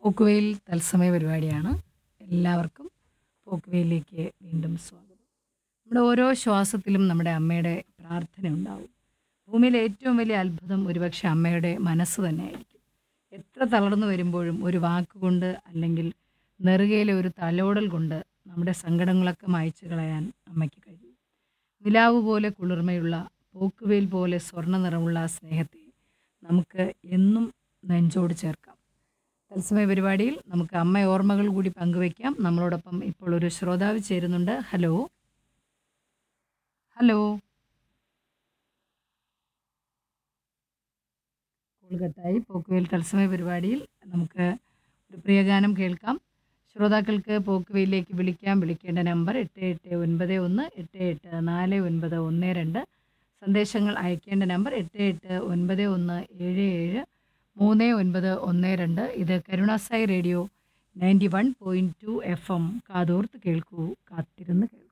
പോക്കുവെയിൽ തത്സമയ പരിപാടിയാണ് എല്ലാവർക്കും പോക്കുവെയിലേക്ക് വീണ്ടും സ്വാഗതം നമ്മുടെ ഓരോ ശ്വാസത്തിലും നമ്മുടെ അമ്മയുടെ പ്രാർത്ഥന ഉണ്ടാവും ഭൂമിയിലെ ഏറ്റവും വലിയ അത്ഭുതം ഒരുപക്ഷെ അമ്മയുടെ മനസ്സ് തന്നെയായിരിക്കും എത്ര തളർന്നു വരുമ്പോഴും ഒരു വാക്കുകൊണ്ട് അല്ലെങ്കിൽ നെറുകയിലെ ഒരു തലോടൽ കൊണ്ട് നമ്മുടെ സങ്കടങ്ങളൊക്കെ മായ്ച്ചു കളയാൻ അമ്മയ്ക്ക് കഴിയും നിലാവ് പോലെ കുളിർമയുള്ള പോക്കുവെയിൽ പോലെ സ്വർണ്ണ നിറമുള്ള ആ സ്നേഹത്തെ നമുക്ക് എന്നും നെഞ്ചോട് ചേർക്കാം തത്സമയ പരിപാടിയിൽ നമുക്ക് അമ്മ ഓർമ്മകൾ കൂടി പങ്കുവയ്ക്കാം നമ്മളോടൊപ്പം ഇപ്പോൾ ഒരു ശ്രോതാവ് ചേരുന്നുണ്ട് ഹലോ ഹലോ കോൾക്കത്തായി പോക്കുവെയിൽ തത്സമയ പരിപാടിയിൽ നമുക്ക് ഒരു പ്രിയഗാനം കേൾക്കാം ശ്രോതാക്കൾക്ക് പോക്കുവെയിലേക്ക് വിളിക്കാം വിളിക്കേണ്ട നമ്പർ എട്ട് എട്ട് ഒൻപത് ഒന്ന് എട്ട് എട്ട് നാല് ഒൻപത് ഒന്ന് രണ്ട് സന്ദേശങ്ങൾ അയക്കേണ്ട നമ്പർ എട്ട് എട്ട് ഒൻപത് ഒന്ന് ഏഴ് ഏഴ് മൂന്ന് ഒൻപത് ഒന്ന് രണ്ട് ഇത് കരുണാസായി radio ninety one point two F M കാതോർത്ത് കേൾക്കൂ കാത്തിരുന്ന് കേൾക്കൂ